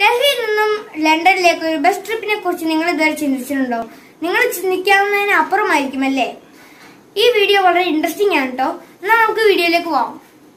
ഡൽഹിയിൽ നിന്നും ലണ്ടനിലേക്ക് ഒരു ബസ് ട്രിപ്പിനെ കുറിച്ച് നിങ്ങൾ ഇതുവരെ ചിന്തിച്ചിട്ടുണ്ടോ നിങ്ങൾ ചിന്തിക്കാവുന്നതിന് അപ്പുറമായിരിക്കും അല്ലേ ഈ വീഡിയോ വളരെ ഇൻട്രസ്റ്റിംഗ് ആണ് കേട്ടോ എന്നാൽ നമുക്ക് വീഡിയോയിലേക്ക് പോവാം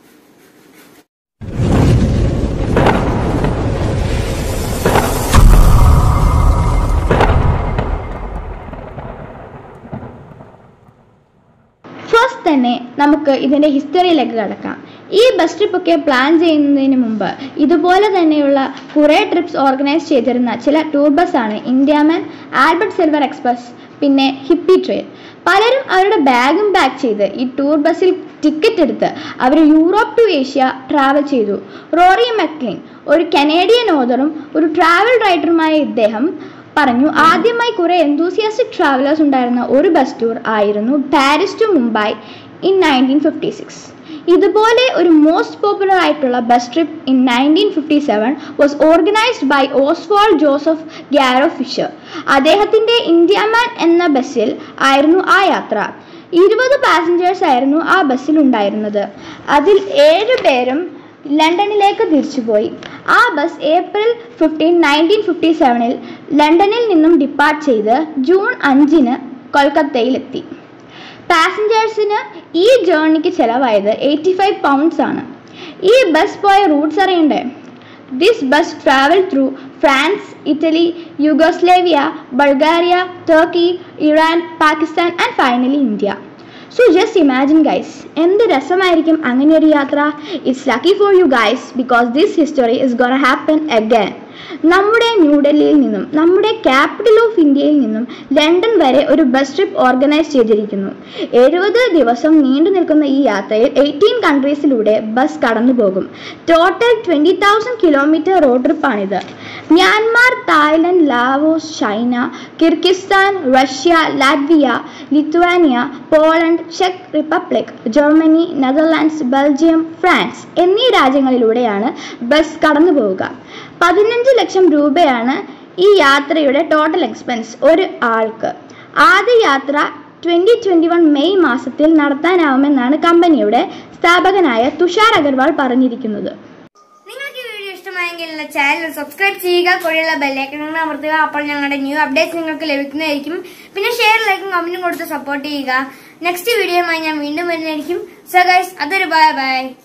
ഫസ്റ്റ് തന്നെ നമുക്ക് ഇതിന്റെ ഹിസ്റ്ററിയിലേക്ക് കടക്കാം ഈ ബസ് ട്രിപ്പ് ഒക്കെ പ്ലാൻ ചെയ്യുന്നതിന് മുമ്പ് ഇതുപോലെ തന്നെയുള്ള കുറേ ട്രിപ്സ് ഓർഗനൈസ് ചെയ്തിരുന്ന ചില ടൂർ ബസ്സാണ് ഇന്ത്യാമൻ ആൽബർട്ട് സിൽവർ എക്സ്പ്രസ് പിന്നെ ഹിപ്പി ട്രെയിൻ പലരും അവരുടെ ബാഗും പാക്ക് ചെയ്ത് ഈ ടൂർ ബസ്സിൽ ടിക്കറ്റ് എടുത്ത് അവർ യൂറോപ്പ് ടു ഏഷ്യ ട്രാവൽ ചെയ്തു റോറി മെക്ലിൻ ഒരു കനേഡിയൻ ഓതറും ഒരു ട്രാവൽ റൈറ്ററുമായ ഇദ്ദേഹം പറഞ്ഞു ആദ്യമായി കുറെ എന്തൂസിയാസ്റ്റിക് ട്രാവലേഴ്സ് ഉണ്ടായിരുന്ന ഒരു ബസ് ടൂർ ആയിരുന്നു Paris to Mumbai in nineteen fifty six ഇതുപോലെ ഒരു മോസ്റ്റ് പോപ്പുലർ ആയിട്ടുള്ള bus trip in nineteen fifty seven was organized by Oswald Joseph Garrow Fisher അദ്ദേഹത്തിൻ്റെ ഇന്ത്യാമാൻ എന്ന ബസ്സിൽ ആയിരുന്നു ആ യാത്ര ഇരുപത് പാസഞ്ചേഴ്സ് ആയിരുന്നു ആ ബസ്സിൽ ഉണ്ടായിരുന്നത് അതിൽ ഏഴ് പേരും ലണ്ടനിലേക്ക് തിരിച്ചുപോയി ആ bus April fifteen nineteen fifty സെവനിൽ ലണ്ടനിൽ നിന്നും ഡിപ്പാർട്ട് ചെയ്ത് ജൂൺ അഞ്ചിന് കൊൽക്കത്തയിലെത്തി പാസഞ്ചേഴ്സിന് ഈ ജേർണിക്ക് ചിലവായത് എയ്റ്റി ഫൈവ് പൗണ്ട്സ് ആണ് ഈ ബസ് പോയ റൂട്ട്സ് അറിയണ്ടേ this bus travel through France Italy Yugoslavia Bulgaria Turkey Iran Pakistan and finally India so just imagine guys എന്ത് രസമായിരിക്കും അങ്ങനെ ഒരു യാത്ര it's lucky for you guys because this history is gonna happen again നമ്മുടെ ന്യൂഡൽഹിയിൽ നിന്നും നമ്മുടെ ക്യാപിറ്റൽ ഓഫ് ഇന്ത്യയിൽ നിന്നും ലണ്ടൻ വരെ ഒരു ബസ് ട്രിപ്പ് ഓർഗനൈസ് ചെയ്തിരിക്കുന്നു എഴുപത് ദിവസം നീണ്ടു നിൽക്കുന്ന ഈ യാത്രയിൽ എയ്റ്റീൻ കൺട്രീസിലൂടെ ബസ് കടന്നു പോകും total twenty thousand kilometre road ട്രിപ്പാണിത് Myanmar Thailand Laos China Kyrgyzstan Russia Latvia Lithuania Poland ചെക്ക് Republic Germany Netherlands Belgium France എന്നീ രാജ്യങ്ങളിലൂടെയാണ് ബസ് കടന്നു പോവുക പതിനഞ്ച് ലക്ഷം രൂപയാണ് ഈ യാത്രയുടെ ടോട്ടൽ എക്സ്പെൻസ് ഒരു ആൾക്ക് ആദ്യ യാത്ര ട്വൻ്റി ട്വൻ്റി വൺ മെയ് മാസത്തിൽ നടത്താനാവുമെന്നാണ് കമ്പനിയുടെ സ്ഥാപകനായ തുഷാർ അഗർവാൾ പറഞ്ഞിരിക്കുന്നത് നിങ്ങൾക്ക് ഈ വീഡിയോ ഇഷ്ടമായെങ്കിൽ എന്റെ ചാനൽ സബ്സ്ക്രൈബ് ചെയ്യുക കൂടെയുള്ള ബെല്ലൈക്കൺ അമർത്തുക അപ്പോൾ ഞങ്ങളുടെ ന്യൂ അപ്ഡേറ്റ്സ് നിങ്ങൾക്ക് ലഭിക്കുന്നതായിരിക്കും പിന്നെ ഷെയർ ലൈക്കും കമന്റും കൊടുത്ത് സപ്പോർട്ട് ചെയ്യുക നെക്സ്റ്റ് വീഡിയോയുമായി ഞാൻ വീണ്ടും വരുന്നതായിരിക്കും സോ ഗൈസ് അതൊരു ബൈ ബൈ